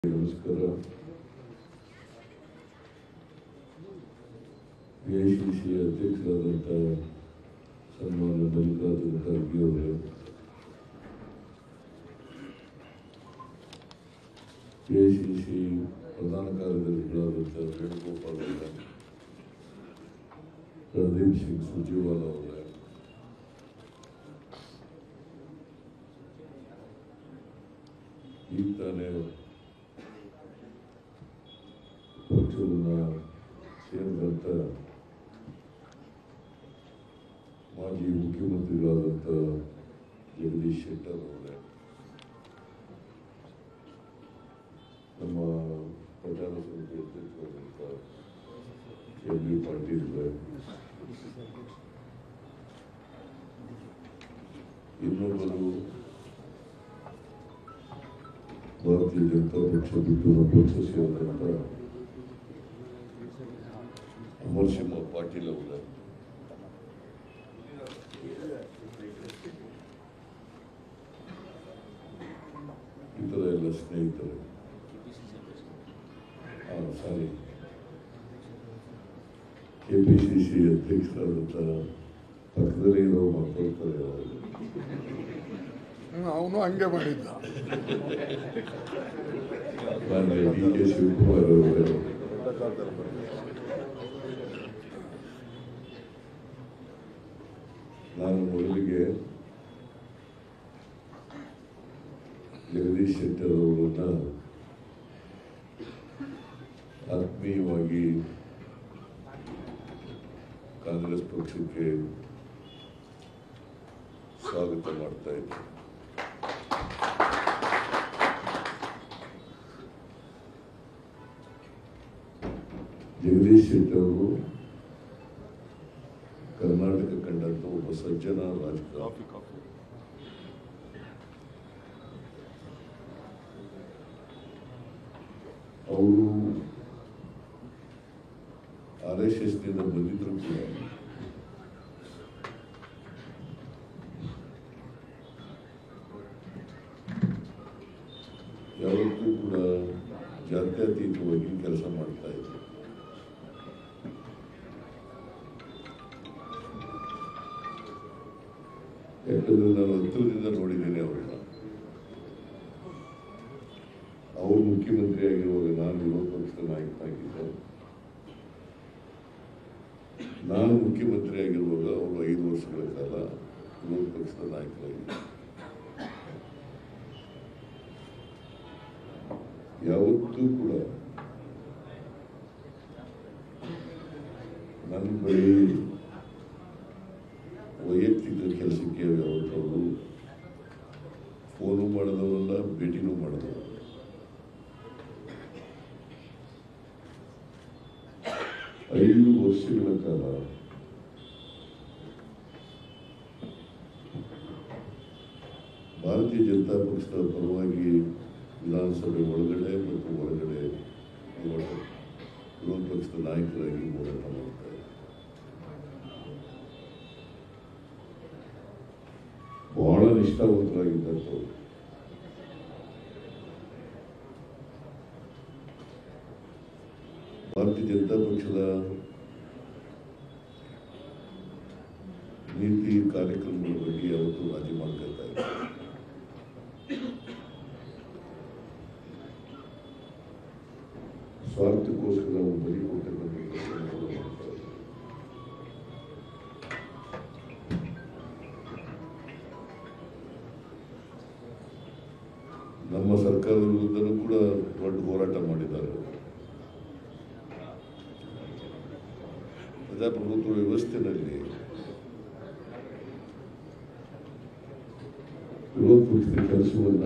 ನಮಸ್ಕಾರ ಎಐಸಿಸಿ ಅಧ್ಯಕ್ಷರಾದಂಥ ಸನ್ಮಾನ್ಯ ಮಲ್ಲಿಕಾರ್ಜುನ ಖರ್ಗೆ ಅವರೇ ಎಐಸಿಸಿ ಪ್ರಧಾನ ಕಾರ್ಯದರ್ಶಿಗಳಾದಂಥ ವೇಣುಗೋಪಾಲ್ ಅವರೇ ರಣದೀಪ್ ಸಿಂಗ್ ಸುರ್ಜೇವಾಲಾ ಅವರೇ ಈಗ ತಾನೇ ಪಕ್ಷವನ್ನು ಸೇರಿದಂಥ ಮಾಜಿ ಮುಖ್ಯಮಂತ್ರಿಗಳಾದಂಥ ಜಗದೀಶ್ ಶೆಟ್ಟರ್ ಅವರೇ ನಮ್ಮ ಪ್ರಚಾರ ಸಮಿತಿ ಅಧ್ಯಕ್ಷರಾದಂಥ ಎಂ ಬಿ ಪಾಟೀಲ್ ಅವರೇ ಇನ್ನೊಬ್ಬರು ಭಾರತೀಯ ಜನತಾ ಪಕ್ಷ ಬಿಟ್ಟು ನಮ್ಮ ಪಕ್ಷ ಸೇರಿದಂಥ ಅಮರ್ ಸಿಂಹ ಪಾಟೀಲ್ ಅವರ ಇತರ ಎಲ್ಲ ಸ್ನೇಹಿತರು ಹಾಂ sorry K P C C ಅಧ್ಯಕ್ಷರಾದಂಥ ಪಕ್ಕದಲ್ಲಿ ಇರೋ ಮಕ್ಕಳ್ತಾರೆ ಅವರು ಅವನು ಹಂಗೆ ಮಾಡಿದ್ದ ಮಾನ್ಯ ಡಿ ಕೆ ಶಿವಕುಮಾರ್ ಅವರೇ ನಾನು ಮೊದಲಿಗೆ ಜಗದೀಶ್ ಶೆಟ್ಟರ್ ಅವರನ್ನ ಆತ್ಮೀಯವಾಗಿ ಕಾಂಗ್ರೆಸ್ ಪಕ್ಷಕ್ಕೆ ಸ್ವಾಗತ ಮಾಡ್ತಾ ಇದ್ದೆ ಜಗದೀಶ್ ಶೆಟ್ಟರ್ ಅವರು ಕರ್ನಾಟಕ ಕಂಡಂತ ಒಬ್ಬ ಸಜ್ಜನ ರಾಜಕಾರಣಿ ಅವರು ಆರ್ ಎಸ್ ಎಸ್ನಿಂದ ಬಂದಿದ್ರು ಕೂಡ ಯಾವತ್ತೂ ಕೂಡ ಜಾತ್ಯತೀತವಾಗಿ ಕೆಲಸ ಮಾಡ್ತಾ ಇದ್ರು ಯಾಕಂದ್ರೆ ನಾನು ಹತ್ತಿರದಿಂದ ನೋಡಿದ್ದೇನೆ ಅವ್ರನ್ನ ಅವರು ಮುಖ್ಯಮಂತ್ರಿ ಆಗಿರುವಾಗ ನಾನು ವಿರೋಧ ಪಕ್ಷದ ನಾಯಕನಾಗಿದ್ದೆ ನಾನು ಮುಖ್ಯಮಂತ್ರಿ ಆಗಿರುವಾಗ ಅವರು ಐದು ವರ್ಷಗಳ ಕಾಲ ವಿರೋಧ ಪಕ್ಷದ ನಾಯಕರಾಗಿದ್ದರು ಯಾವತ್ತೂ ಕೂಡ ನನ್ನ ಬಳಿ ವೈಯಕ್ತಿಕ ಕೆಲಸಕ್ಕೆ ಯಾವತ್ತೂ ಅವರು ಫೋನು ಮಾಡಿದವರಲ್ಲ ಭೇಟಿನೂ ಮಾಡಿದವರು ಐದು ವರ್ಷಗಳ ಕಾಲ ಭಾರತೀಯ ಜನತಾ ಪಕ್ಷದ ಪರವಾಗಿ ವಿಧಾನಸಭೆ ಒಳಗಡೆ ಮತ್ತು ಹೊರಗಡೆ ಹೋರಾಟ ವಿರೋಧ ಪಕ್ಷದ ನಾಯಕರಾಗಿ ಹೋರಾಟ ಮಾಡ್ತಾ ಇದ್ದಾರೆ ಬಹಳ ನಿಷ್ಠಾವಂತರಾಗಿದ್ದಂಥವ್ರು ಭಾರತೀಯ ಜನತಾ ಪಕ್ಷದ ನೀತಿ ಕಾರ್ಯಕ್ರಮಗಳ ಬಗ್ಗೆ ಯಾವತ್ತೂ ರಾಜಿ ಮಾಡ್ಕೊಳ್ತಾ ಇಲ್ಲ ಸ್ವಾರ್ಥಕ್ಕೋಸ್ಕರ ಅವರು ಬಲಿ ಕೊಟ್ಟಕ್ಕಂಥ ಕೆಲಸವನ್ನು ಮಾಡ್ತಾ ಇದ್ದಾರೆ. ನಮ್ಮ ಸರ್ಕಾರದ ವಿರುದ್ಧನೂ ಕೂಡ ದೊಡ್ಡ ಹೋರಾಟ ಮಾಡಿದ್ದಾರೆ ಅವರು. ಪ್ರಜಾಪ್ರಭುತ್ವ ವ್ಯವಸ್ಥೆಯಲ್ಲಿ ವಿರೋಧ ಪಕ್ಷದ ಕೆಲಸವನ್ನ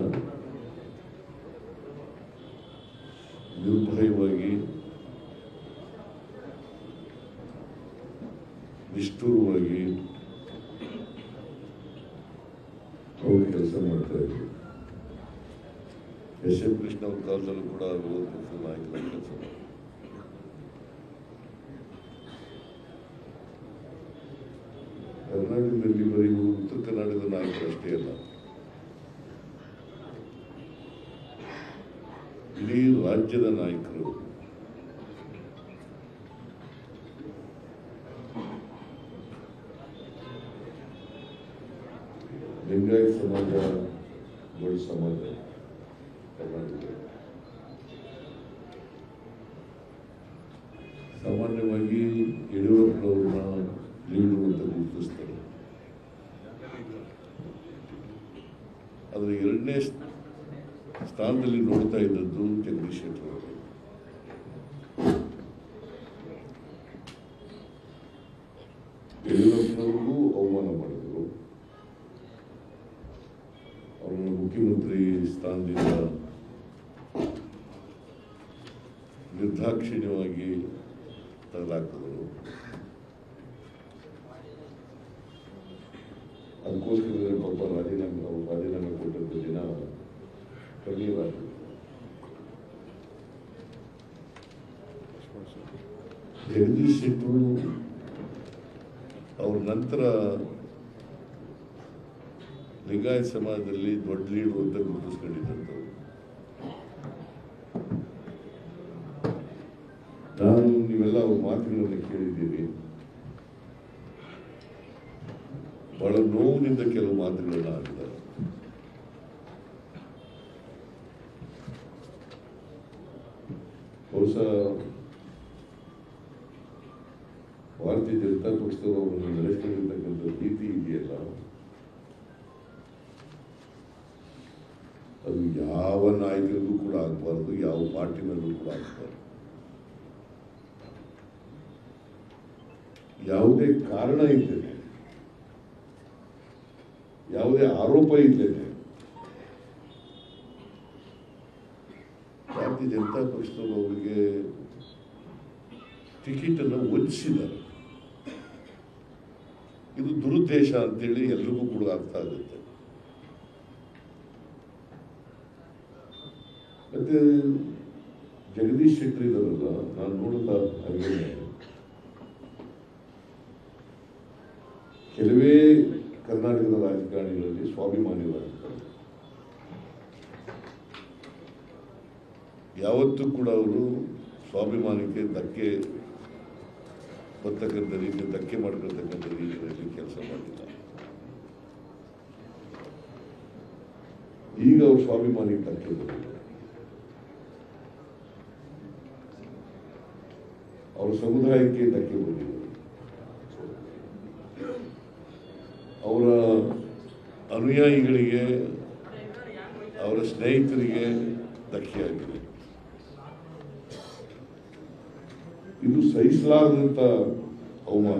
ನಿರ್ಭಯವಾಗಿ ನಿಷ್ಠುರವಾಗಿ ಅವರು ಕೆಲಸ ಮಾಡ್ತಾ ಇದ್ರು ಎಸ್ ಎಂ ಕೃಷ್ಣ ಅವ್ರ ಕಾಲದಲ್ಲೂ ಕೂಡ ವಿರೋಧ ಪಕ್ಷದ ನಾಯಕರಾಗಿ ಕೆಲಸ ಮಾಡಿದ್ರು ಕರ್ನಾಟಕದಲ್ಲಿ ಬರೀ ಇವರು ಉತ್ತರ ಕರ್ನಾಟಕದ ನಾಯಕರು ಅಷ್ಟೇ ಅಲ್ಲ ಇಡೀ ರಾಜ್ಯದ ನಾಯಕರು ಲಿಂಗಾಯತ ಸಮಾಜ ದೊಡ್ಡ ಸಮಾಜ ಕರ್ನಾಟಕದಲ್ಲಿ ಸಾಮಾನ್ಯವಾಗಿ ಯಡಿಯೂರಪ್ಪನವ್ರನ್ನ ಲೀಡರು ಅಂತ ಗುರುತಿಸ್ತಾರೆ ಅದರ ಎರಡನೇ ಸ್ಥಾನದಲ್ಲಿ ನೋಡ್ತಾ ಇದ್ದದ್ದು ಜಗದೀಶ್ ಶೆಟ್ಟರ್ ಅವರು ಯಡಿಯೂರಪ್ಪನವ್ರಿಗೂ ಅವಮಾನ ಮಾಡಿದ್ರು ಅವರನ್ನು ಮುಖ್ಯಮಂತ್ರಿ ಸ್ಥಾನದಿಂದ ನಿರ್ದಾಕ್ಷಿಣ್ಯವಾಗಿ ತೆಗೆದಾಕಿದ್ರು ಅದಕ್ಕೋಸ್ಕರ ಪಾಪ ರಾಜೀನಾಮೆ ಅವರು ರಾಜೀನಾಮೆ ಕೊಟ್ಟಂತ ದಿನ ಕಣ್ಣೀರಾದ್ರು ಜಗದೀಶ್ ಶೆಟ್ಟರು ಅವ್ರ ನಂತರ ಲಿಂಗಾಯತ ಸಮಾಜದಲ್ಲಿ ದೊಡ್ಡ ಲೀಡರ್ ಅಂತ ಗುರುತಿಸ್ಕೊಂಡಿದ್ದಂಥವ್ರು ನಾನು ನೀವೆಲ್ಲ ಅವ್ರ ಮಾತುಗಳನ್ನು ಕೇಳಿದ್ದೀರಿ ಬಹಳ ನೋವಿನಿಂದ ಕೆಲವು ಮಾತುಗಳನ್ನ ಆಡಿದ್ದಾರೆ ಬಹುಶಃ ಭಾರತೀಯ ಜನತಾ ಪಕ್ಷದವರು ಅವರನ್ನು ನಡೆಸ್ಕೊಂಡಿರ್ತಕ್ಕಂಥ ರೀತಿ ಇದೆಯಲ್ಲ ಅದು ಯಾವ ನಾಯಕರಿಗೂ ಕೂಡ ಆಗಬಾರ್ದು ಯಾವ ಪಾರ್ಟಿನಲ್ಲೂ ಕೂಡ ಆಗಬಾರ್ದು ಯಾವುದೇ ಕಾರಣ ಇದ್ದೇನೆ ಯಾವುದೇ ಆರೋಪ ಇದ್ದೇನೆ ಭಾರತೀಯ ಜನತಾ ಪಕ್ಷದವರು ಅವರಿಗೆ ಟಿಕೆಟ್ ಅನ್ನು ವಂಚಿಸಿದ್ದಾರೆ ಇದು ದುರುದ್ದೇಶ ಅಂತೇಳಿ ಎಲ್ರಿಗೂ ಕೂಡ ಅರ್ಥ ಆಗುತ್ತೆ ಮತ್ತೆ ಜಗದೀಶ್ ಶೆಟ್ಟರ್ ಇದಾರಲ್ಲ ನಾನು ನೋಡಿದ ಹಾಗೆ ಕೆಲವೇ ಕರ್ನಾಟಕದ ರಾಜಕಾರಣಿಗಳಲ್ಲಿ ಸ್ವಾಭಿಮಾನಿ ರಾಜಕಾರಣಿ ಯಾವತ್ತೂ ಕೂಡ ಅವರು ಸ್ವಾಭಿಮಾನಕ್ಕೆ ಧಕ್ಕೆ ಬರ್ತಕ್ಕಂಥ ರೀತಿ ಧಕ್ಕೆ ಮಾಡ್ಕೊಳ್ತಕ್ಕಂಥ ರೀತಿಯಲ್ಲಿ ಕೆಲಸ ಮಾಡಿಲ್ಲ ಈಗ ಅವ್ರ ಸ್ವಾಭಿಮಾನಿಗೆ ಧಕ್ಕೆ ಬಂದಿದೆ ಅವರ ಸಮುದಾಯಕ್ಕೆ ಧಕ್ಕೆ ಬಂದಿದೆ ಅವರ ಅನುಯಾಯಿಗಳಿಗೆ ಅವರ ಸ್ನೇಹಿತರಿಗೆ ಧಕ್ಕೆಯಾಗಿದೆ ಇದು ಸಹಿಸಲಾರದಂತ ಅವಮಾನ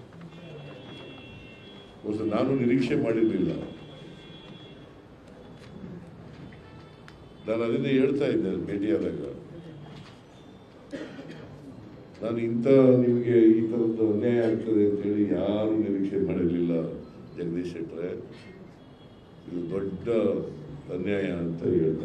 ಬಹುಶಃ ನಾನು ನಿರೀಕ್ಷೆ ಮಾಡಿರಲಿಲ್ಲ ನಾನು ಅದನ್ನೇ ಹೇಳ್ತಾ ಇದ್ದೆ ಭೇಟಿಯಾದಾಗ ನಾನು ಇಂಥ ನಿಮಗೆ ಈ ಥರದ್ದು ಅನ್ಯಾಯ ಆಗ್ತದೆ ಅಂತೇಳಿ ಯಾರು ನಿರೀಕ್ಷೆ ಮಾಡಿರಲಿಲ್ಲ ಜಗದೀಶ್ ಶೆಟ್ಟರೆ ಇದು ದೊಡ್ಡ ಅನ್ಯಾಯ ಅಂತ ಹೇಳ್ತಾರೆ